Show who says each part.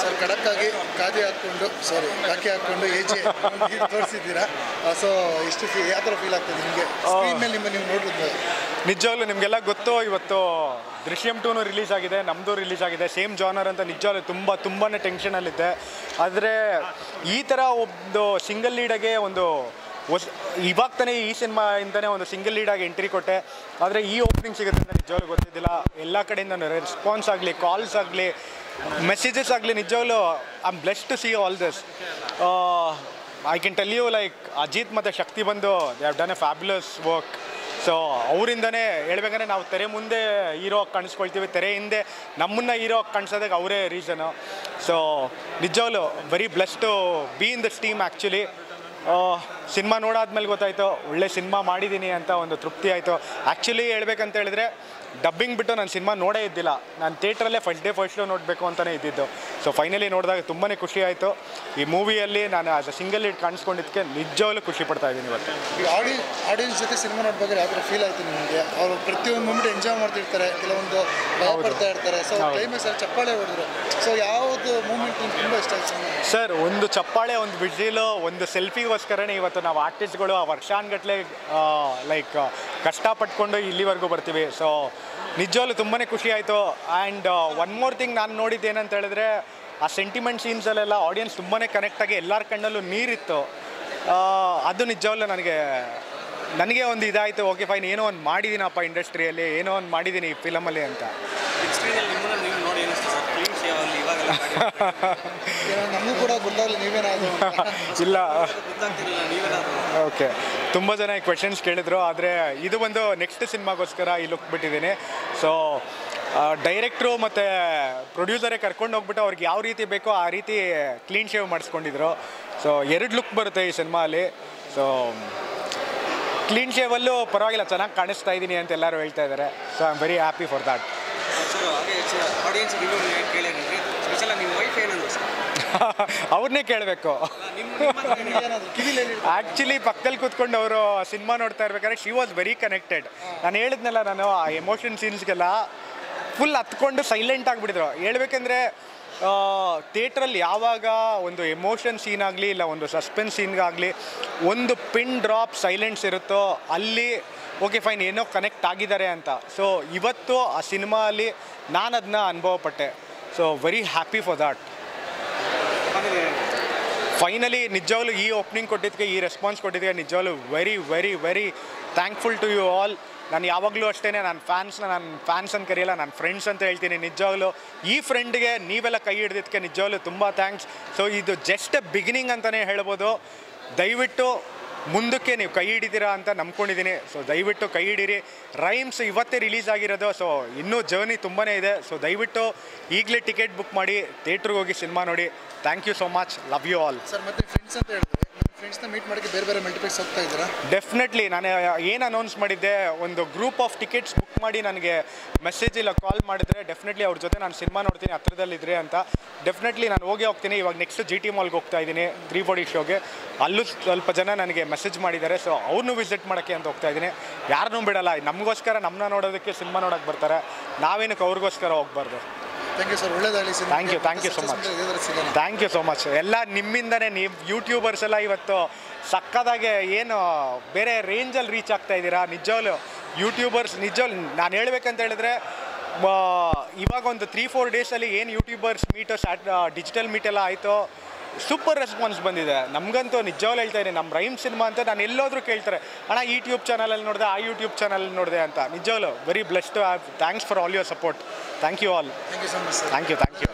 Speaker 1: Sir ಖಡಕ್ಕಾಗಿ khadi ಹಾಕ್ಕೊಂಡು ಸಾರಿ ಕಾಕಿ ಹಾಕ್ಕೊಂಡು ಏಜೆ ತೋರಿಸಿದ್ದೀರಾ so ಇಷ್ಟು ಫೀ ಯಾವ ಥರ ಫೀಲ್ ಆಗ್ತದೆ ನಿಮಗೆ ಸ್ಕ್ರೀನ್ ಮೇಲೆ ನಿಮ್ಮ ನೀವು ನೋಡಿದ್ಮೇಲೆ
Speaker 2: ನಿಜವಾಗ್ಲೂ ನಿಮಗೆಲ್ಲ ಗೊತ್ತು ಇವತ್ತು ದೃಶ್ಯಂ ಟೂನು ರಿಲೀಸ್ ಆಗಿದೆ ನಮ್ಮದು ರಿಲೀಸ್ ಆಗಿದೆ ಸೇಮ್ ಜಾನರ್ ಅಂತ ನಿಜವಾಗ್ಲೂ ತುಂಬ ತುಂಬಾ ಟೆನ್ಷನಲ್ಲಿದ್ದೆ ಆದರೆ ಈ ಥರ ಒಂದು ಸಿಂಗಲ್ ಲೀಡಾಗೆ ಒಂದು ಹೊಸ ಇವಾಗ ತಾನೇ ಈ ಸಿನಿಮಾ ಇಂದನೇ ಒಂದು ಸಿಂಗಲ್ ಲೀಡಾಗಿ ಎಂಟ್ರಿ ಕೊಟ್ಟೆ ಆದರೆ ಈ ಓಪನಿಂಗ್ ಸಿಗುತ್ತೆ ಅಂತ ನಿಜವಾಗ್ಲೂ ಗೊತ್ತಿದ್ದಿಲ್ಲ ಎಲ್ಲ ಕಡೆಯಿಂದ ರೆಸ್ಪಾನ್ಸ್ ಆಗಲಿ ಕಾಲ್ಸ್ ಆಗಲಿ ಮೆಸೇಜಸ್ ಆಗಲಿ ನಿಜವಾಗ್ಲೂ I am blessed to see all this I can tell you like Ajith ಮತ್ತು ಶಕ್ತಿ ಬಂದು they have done a fabulous work so ಅವರಿಂದನೇ ಹೇಳ್ಬೇಕಂದ್ರೆ ನಾವು ತೆರೆ ಮುಂದೆ ಹೀರೋ ಕಾಣಿಸ್ಕೊಳ್ತೀವಿ ತೆರೆ ಹಿಂದೆ ನಮ್ಮನ್ನ ಹೀರೋ ಕಾಣಿಸೋದಕ್ಕೆ ಅವರೇ ರೀಸನು ಸೊ ನಿಜವಾಗ್ಲು very bless to be in this team actually cinema ನೋಡಾದ್ಮೇಲೆ ಗೊತ್ತಾಯಿತು ಒಳ್ಳೆ ಸಿನಿಮಾ ಮಾಡಿದ್ದೀನಿ ಅಂತ ಒಂದು ತೃಪ್ತಿ ಆಯಿತು ಆ್ಯಕ್ಚುಲಿ ಹೇಳ್ಬೇಕಂತ ಹೇಳಿದ್ರೆ ಡಬ್ಬಿಂಗ್ ಬಿಟ್ಟು ನಾನು ಸಿನಿಮಾ ನೋಡೇ ಇದ್ದಿಲ್ಲ ನಾನು ಥಿಯೇಟ್ರಲ್ಲೇ ಫಸ್ಟ್ ಡೇ ಫಸ್ಟ್ ಶೋ ನೋಡಬೇಕು ಅಂತಲೇ ಇದ್ದಿದ್ದು ಸೊ ಫೈನಲಿ ನೋಡಿದಾಗ ತುಂಬಾ ಖುಷಿ ಆಯಿತು ಈ ಮೂವಿಯಲ್ಲಿ ನಾನು ಆಸ್ ಅ ಸಿಂಗಲ್ ಲೀಡ್ ಕಾಣಿಸ್ಕೊಂಡಿದ್ದಕ್ಕೆ ನಿಜವಾಗ್ಲೂ ಖುಷಿ ಪಡ್ತಾ ಇದ್ದೀನಿ ಇವತ್ತು
Speaker 1: ಈ ಆಡಿ ಆಡಿಯನ್ಸ್ ಜೊತೆ ಸಿನಿಮಾ ನೋಡ್ಬೇಕಾದ್ರೆ ಯಾವ ಥರ ಫೀಲ್ ಆಯ್ತು ನಿಮಗೆ ಅವರು ಪ್ರತಿಯೊಂದು ಮೂಮೆಂಟ್ ಎಂಜಾಯ್ ಮಾಡ್ತಿರ್ತಾರೆ ಕೆಲವೊಂದು ಭಯ ಪಡ್ತಾ ಇರ್ತಾರೆ ಸೊ ಕ್ಲೈಮ್ಯಾಕ್ಸ್ ಅಲ್ಲಿ ಚಪ್ಪಾಳೆ ಹೊಡೆದ್ರು ಸೊ ಯಾವುದು ಮೂಮೆಂಟ್ ನಿಮ್ಗೆ ತುಂಬ ಇಷ್ಟ ಆಯ್ತು ಸಿನಿಮಾ
Speaker 2: ಸರ್ ಒಂದು ಚಪ್ಪಾಳೆ ಒಂದು ವಿಜಿಲು ಒಂದು ಸೆಲ್ಫಿಗೋಸ್ಕರನೇ ಇವತ್ತು ನಾವು ಆರ್ಟಿಸ್ಟ್ಗಳು ಆ ವರ್ಷಾನ್ಗಟ್ಲೆ ಲೈಕ್ ಕಷ್ಟಪಟ್ಕೊಂಡು ಇಲ್ಲಿವರೆಗೂ ಬರ್ತೀವಿ ಸೊ ನಿಜವಾಗ್ಲೂ ತುಂಬಾ ಖುಷಿ ಆಯಿತು ಆ್ಯಂಡ್ ಒನ್ ಮೋರ್ ಥಿಂಗ್ ನಾನು ನೋಡಿದ್ದು ಏನಂತ ಹೇಳಿದ್ರೆ ಆ ಸೆಂಟಿಮೆಂಟ್ ಸೀನ್ಸಲ್ಲೆಲ್ಲ ಆಡಿಯನ್ಸ್ ತುಂಬಾ ಕನೆಕ್ಟಾಗಿ ಎಲ್ಲರ ಕಣ್ಣಲ್ಲೂ ನೀರಿತ್ತು ಆ, ಅದು ನಿಜವಾಗ್ಲೂ ನನಗೆ ನನಗೆ ಒಂದು ಇದಾಯಿತು ಓಕೆ ಫೈನ್ ಏನೋ ಒಂದು ಮಾಡಿದ್ದೀನಪ್ಪ ಇಂಡಸ್ಟ್ರಿಯಲ್ಲಿ ಏನೋ ಒಂದು ಮಾಡಿದ್ದೀನಿ ಈ ಫಿಲಮಲ್ಲಿ ಅಂತ
Speaker 3: ಬಿಗ್ ಸ್ಕ್ರೀನಲ್ಲಿ ನಿಮ್ಮನ್ನ ನೀವು ನೋಡಿ ಏನಿಸ್ತು ಸರ್ ಕ್ಲೀನ್ ಶೇವಲ್ಲಿ ಇವಾಗೆಲ್ಲ
Speaker 1: ಏನೋ ನಮಗೂ ಕೂಡ ಗೊತ್ತಾಗಲಿ ನೀವೇನಾದ್ರು ಅಂತ.
Speaker 2: ಇಲ್ಲ
Speaker 3: ಗೊತ್ತಾಗ್ತಿರಲಿಲ್ಲ ನೀವೇನಾದ್ರು
Speaker 2: ಓಕೆ ತುಂಬ ಜನ ಕ್ವೆಶನ್ಸ್ ಕೇಳಿದ್ರು ಆದರೆ ಇದು ಒಂದು ನೆಕ್ಸ್ಟ್ ಸಿನಿಮಾಗೋಸ್ಕರ ಈ ಲುಕ್ ಬಿಟ್ಟಿದ್ದೀನಿ ಸೊ ಡೈರೆಕ್ಟ್ರು ಮತ್ತು ಪ್ರೊಡ್ಯೂಸರೇ ಕರ್ಕೊಂಡು ಹೋಗ್ಬಿಟ್ಟು ಅವ್ರಿಗೆ ಯಾವ ರೀತಿ ಬೇಕೋ ಆ ರೀತಿ ಕ್ಲೀನ್ ಶೇವ್ ಮಾಡಿಸ್ಕೊಂಡಿದ್ರು ಸೊ ಎರಡು ಲುಕ್ ಬರುತ್ತೆ ಈ ಸಿನಿಮಾಲಿ ಸೊ ಕ್ಲೀನ್ ಶೇವಲ್ಲೂ ಪರವಾಗಿಲ್ಲ ಚೆನ್ನಾಗಿ ಕಾಣಿಸ್ತಾ ಇದ್ದೀನಿ ಅಂತ ಎಲ್ಲರೂ ಹೇಳ್ತಾ ಇದ್ದಾರೆ so I am very happy for that
Speaker 3: sir ಹಾಗೆ ಆಡಿಯನ್ಸ್ ರಿವ್ಯೂ ಏನು ಕೇಳಿದ್ರೆ ಸ್ಪೆಷಲ್ ನಿಮ್ಮ ವೈಫ್ ಏನಂದ್ರು ಸರ್
Speaker 2: ಅವ್ರನ್ನೇ ಕೇಳಬೇಕು
Speaker 3: ನಿಮ್ಮ ನಿಮ್ಮ ಹತ್ರ ಏನ್ ಹೇಳಿದ್ರು?
Speaker 1: ಏನಾದ್ರು ಕಿವಿಲಿ
Speaker 2: ಆ್ಯಕ್ಚುಲಿ ಪಕ್ಕದಲ್ಲಿ ಕೂತ್ಕೊಂಡು ಅವರು ಸಿನಿಮಾ ನೋಡ್ತಾ ಇರ್ಬೇಕಾದ್ರೆ ಶಿ ವಾಸ್ ವೆರಿ ಕನೆಕ್ಟೆಡ್ ನಾನು ಹೇಳಿದ್ನಲ್ಲ ನಾನು ಆ ಎಮೋಷನ್ ಸೀನ್ಸ್ಗೆಲ್ಲ ಫುಲ್ ಹತ್ಕೊಂಡು ಸೈಲೆಂಟ್ ಆಗಿಬಿಟ್ಟಿದ್ರು ಹೇಳ್ಬೇಕಂದ್ರೆ ಥಿಯೇಟ್ರಲ್ಲಿ ಯಾವಾಗ ಒಂದು ಎಮೋಷನ್ ಸೀನ್ ಆಗಲಿ ಇಲ್ಲ ಒಂದು ಸಸ್ಪೆನ್ಸ್ ಸೀನ್ಗಾಗಲಿ ಒಂದು ಪಿನ್ ಡ್ರಾಪ್ ಸೈಲೆನ್ಸ್ ಇರುತ್ತೋ ಅಲ್ಲಿ ಓಕೆ ಫೈನ್ ಏನೋ ಕನೆಕ್ಟ್ ಆಗಿದ್ದಾರೆ ಅಂತ ಸೊ ಇವತ್ತು ಆ ಸಿನಿಮಾ ಅಲ್ಲಿ ನಾನು ಅದನ್ನ ಅನುಭವ ಪಟ್ಟೆ so very happy for that
Speaker 3: ಆಮೇಲೆ
Speaker 2: ಫೈನಲಿ ನಿಜವಾಗ್ಲೂ ಈ ಓಪನಿಂಗ್ ಕೊಟ್ಟಿದ್ದಕ್ಕೆ ಈ ರೆಸ್ಪಾನ್ಸ್ ಕೊಟ್ಟಿದ್ದಕ್ಕೆ ನಿಜವಾಗ್ಲೂ very very very thankful to you all ನಾನು ಯಾವಾಗಲೂ ಅಷ್ಟೇ ನನ್ನ ಫ್ಯಾನ್ಸ್ನ ನಾನು ಫ್ಯಾನ್ಸ್ ಅಂತ ಕರೆಯಲ್ಲ ನನ್ನ ಫ್ರೆಂಡ್ಸ್ ಅಂತ ಹೇಳ್ತೀನಿ ನಿಜವಾಗ್ಲೂ ಈ ಫ್ರೆಂಡ್ಗೆ ನೀವೆಲ್ಲ ಕೈ ಹಿಡಿದಿದ್ದಕ್ಕೆ ನಿಜವಾಗ್ಲೂ ತುಂಬ ಥ್ಯಾಂಕ್ಸ್ ಸೊ ಇದು ಜಸ್ಟ್ ಬಿಗಿನಿಂಗ್ ಅಂತಲೇ ಹೇಳ್ಬೋದು ದಯವಿಟ್ಟು ಮುಂದಕ್ಕೆ ನೀವು ಕೈ ಹಿಡಿತೀರಾ ಅಂತ ನಂಬ್ಕೊಂಡಿದ್ದೀನಿ ಸೊ ದಯವಿಟ್ಟು ಕೈ ಹಿಡೀರಿ ರೈಮ್ಸ್ ಇವತ್ತೇ ರಿಲೀಸ್ ಆಗಿರೋದು ಸೊ ಇನ್ನೂ ಜರ್ನಿ ತುಂಬಾ ಇದೆ ಸೊ ದಯವಿಟ್ಟು ಈಗಲೇ ಟಿಕೆಟ್ ಬುಕ್ ಮಾಡಿ ಥಿಯೇಟ್ರಿಗೆ ಹೋಗಿ ಸಿನಿಮಾ ನೋಡಿ thank you so much love you all
Speaker 1: sir ಮತ್ತೆ ಫ್ರೆಂಡ್ಸ್ ಅಂತ ಹೇಳಿದ್ರೆ ನಿಮ್ಮ ಫ್ರೆಂಡ್ಸ್ನ ಮೀಟ್ ಮಾಡೋಕ್ಕೆ ಬೇರೆ ಬೇರೆ ಮಲ್ಟಿಪ್ಲೆಕ್ಸ್ ಹೋಗ್ತಾ ಇದ್ದೀರಾ
Speaker 2: ಡೆಫಿನೆಟ್ಲಿ ನಾನು ಏನು ಅನೌನ್ಸ್ ಮಾಡಿದ್ದೆ ಒಂದು ಗ್ರೂಪ್ ಆಫ್ ಟಿಕೆಟ್ಸ್ ಬುಕ್ ಮಾಡಿ ನನಗೆ ಮೆಸೇಜ್ ಇಲ್ಲ ಕಾಲ್ ಮಾಡಿದ್ರೆ ಡೆಫಿನೆಟ್ಲಿ ಅವ್ರ ಜೊತೆ ನಾನು ಸಿನಿಮಾ ನೋಡ್ತೀನಿ ಹತ್ರದಲ್ಲಿದ್ರೆ ಅಂತ ಡೆಫಿನೆಟ್ಲಿ ನಾನು ಹೋಗಿ ಹೋಗ್ತೀನಿ ಇವಾಗ ನೆಕ್ಸ್ಟ್ ಜಿ ಟಿ ಮಾಲ್ಗೆ ಹೋಗ್ತಾ ಇದ್ದೀನಿ ತ್ರೀ ಬಾಡಿ ಶೋಗೆ ಅಲ್ಲೂ ಸ್ವಲ್ಪ ಜನ ನನಗೆ ಮೆಸೇಜ್ ಮಾಡಿದ್ದಾರೆ ಸೊ ಅವ್ರನ್ನೂ ವಿಸಿಟ್ ಮಾಡೋಕ್ಕೆ ಅಂತ ಹೋಗ್ತಾ ಇದ್ದೀನಿ ಯಾರನ್ನೂ ಬಿಡಲ್ಲ ನಮಗೋಸ್ಕರ ನಮ್ಮನ್ನ ನೋಡೋದಕ್ಕೆ ಸಿನಿಮಾ ನೋಡೋಕ್ಕೆ ಬರ್ತಾರೆ ನಾವೇನಕ್ಕೆ ಅವ್ರಿಗೋಸ್ಕರ ಹೋಗ್ಬಾರ್ದು
Speaker 1: ಥ್ಯಾಂಕ್ ಯು ಸರ್ ಒಳ್ಳೇದಾಗಲಿ cinema
Speaker 2: Thank you, thank you so much.
Speaker 1: ಸಿಗೋಣ
Speaker 2: ಥ್ಯಾಂಕ್ ಯು ಸೋ ಮಚ್ ಎಲ್ಲ ನಿಮ್ಮಿಂದನೇ ನೀವು ಯೂಟ್ಯೂಬರ್ಸ್ ಎಲ್ಲ ಇವತ್ತು ಸಕ್ಕದಾಗೆ ಏನು ಬೇರೆ ರೇಂಜಲ್ಲಿ ರೀಚ್ ಆಗ್ತಾ ಇದ್ದೀರಾ ನಿಜವಾಗ್ಲು ಯೂಟ್ಯೂಬರ್ಸ್ ನಿಜವಾಗ್ಲು ನಾನು ಹೇಳ್ಬೇಕಂತ ಹೇಳಿದ್ರೆ ಮ, ಇವಾಗ ಒಂದು ತ್ರೀ ಫೋರ್ ಡೇಸಲ್ಲಿ ಏನು ಯೂಟ್ಯೂಬರ್ಸ್ ಮೀಟು ಸ್ಯಾಟ್ ಡಿಜಿಟಲ್ ಮೀಟ್ ಎಲ್ಲ ಆಯಿತು ಸೂಪರ್ ರೆಸ್ಪಾನ್ಸ್ ಬಂದಿದೆ ನಮಗಂತೂ ನಿಜವಾಗ್ಲೂ ಹೇಳ್ತಾ ಇದ್ದೀನಿ ನಮ್ಮ ರೈಮ್ ಸಿನಿಮಾ ಅಂತ ನಾನು ಎಲ್ಲೋದ್ರೂ ಕೇಳ್ತಾರೆ ಅಣ್ಣ ಈ ಯೂಟ್ಯೂಬ್ ಚಾನಲಲ್ಲಿ ನೋಡಿದೆ ಆ ಯೂಟ್ಯೂಬ್ ಚಾನಲ್ ನೋಡಿದೆ ಅಂತ ನಿಜವಾಗ್ಲು very bless to have thanks for all your support thank you all
Speaker 1: thank you so much sir
Speaker 2: thank you thank you